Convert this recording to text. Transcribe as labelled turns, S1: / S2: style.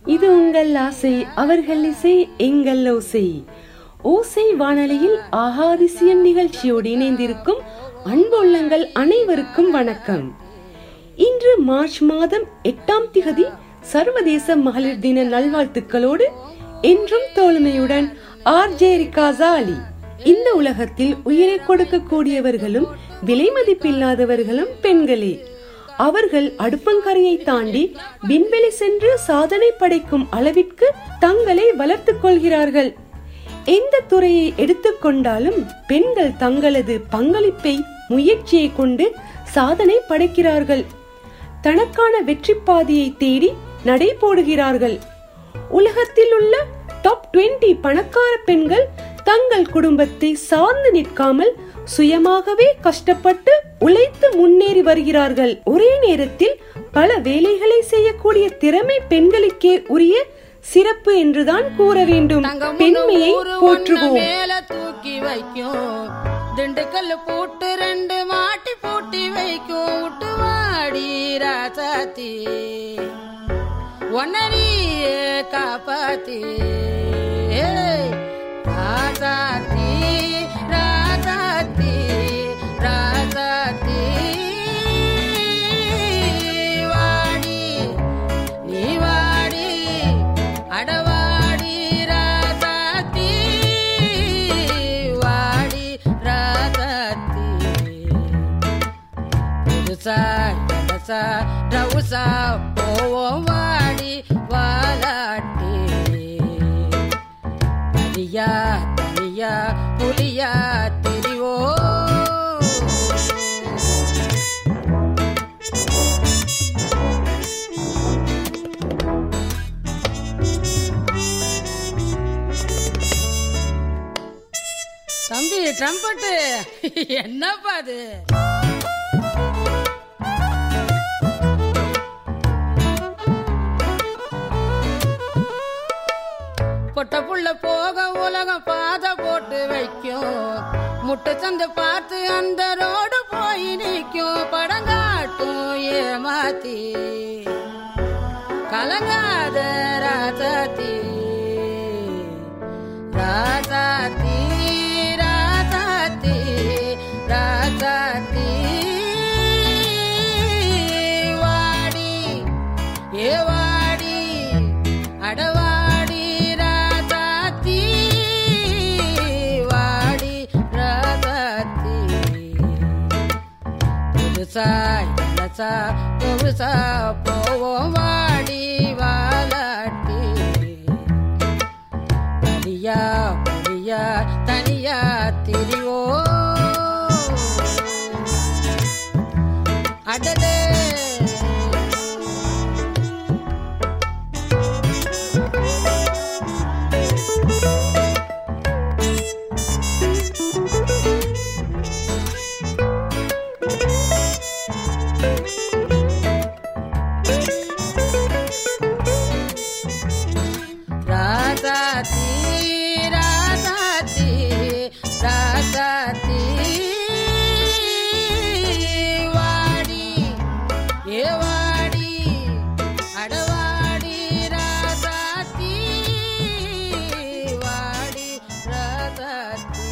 S1: இது உங்கள் ஆசை அவர்கள் இசை எங்கள் ஓசை ஓசை வானொலியில் ஆகாதிசியம் நிகழ்ச்சியோடு இணைந்திருக்கும் அன்பு உள்ளங்கள் அனைவருக்கும் வணக்கம் இன்று மார்ச் மாதம் எட்டாம் திகதி சர்வதேச மகளிர் தின நல்வாழ்த்துக்களோடு என்றும் தோழமையுடன் ஆர்ஜே ரிகாசா அலி இந்த உலகத்தில் உயிரை கொடுக்கக்கூடியவர்களும் விலை மதிப்பில்லாதவர்களும் பெண்களே அவர்கள் அடுப்பங்கரையை தாண்டி விண்வெளி சென்று சாதனை படைக்கும் அளவிற்கு தங்களை வளர்த்துக் கொள்கிறார்கள் எந்த துறையை எடுத்துக்கொண்டாலும் பெண்கள் தங்களது பங்களிப்பை முயற்சியை கொண்டு சாதனை படைக்கிறார்கள் தனக்கான வெற்றி பாதையை தேடி நடை போடுகிறார்கள் உலகத்தில் உள்ள டாப் 20 பணக்கார பெண்கள் தங்கள் குடும்பத்தை சார்ந்து நிற்காமல் சுயமாகவே கஷ்டப்பட்டு உழைத்து முன்னேறி வருகிறார்கள் ஒரே நேரத்தில் பல வேலைகளை செய்யக்கூடிய திறமை பெண்களுக்கே உரிய சிறப்பு என்றுதான் கூற வேண்டும்
S2: தங்கம்
S1: பெண்மையை
S2: ஊரு ஒண்ணு
S1: போற்றுவோம்
S2: மேல தூக்கி வைக்கும் திண்டுக்கல் பூட்டு ரெண்டு மாட்டி பூட்டி வைக்கும் விட்டு வாடி ராசாத்தி ஒன்னரியே காப்பாத்தி ஏய், ராசாத்தி ராசாத்தி ராசாத்தி வாடி நீ வாடி அடவாடி ராசாத்தி வாடி ராசாத்தி புதுசா இடசா ரவுசா போவோம் வாடி வாலாட்டி தனியா தனியா புலியா தெரிவோ தம்பி ட்ரம்பட்டு என்னப்பா அது பொட்ட புள்ள போக உலகம் பாதை போட்டு வைக்கும் முட்டை சந்தை பார்த்து அந்த ரோடு போய் நிற்கும் படங்காட்டும் ஏமாத்தி கலங்காத ராசாத்தி ராசாத்தி ராசாத்தி ராசாத்தி வாடி ஏ வாடி அடவாடி ராசாத்தி வாடி ராசாத்தி புதுசா இலசா புதுசா போவோம் வாடி வாலாட்டி தனியா புரியா தனியா திரிவோ அடடே ராசாத்தி ராசாத்தி ராசாத்தி வாடி ஏ வாடி அடவாடி ராசாத்தி வாடி ராசாத்தி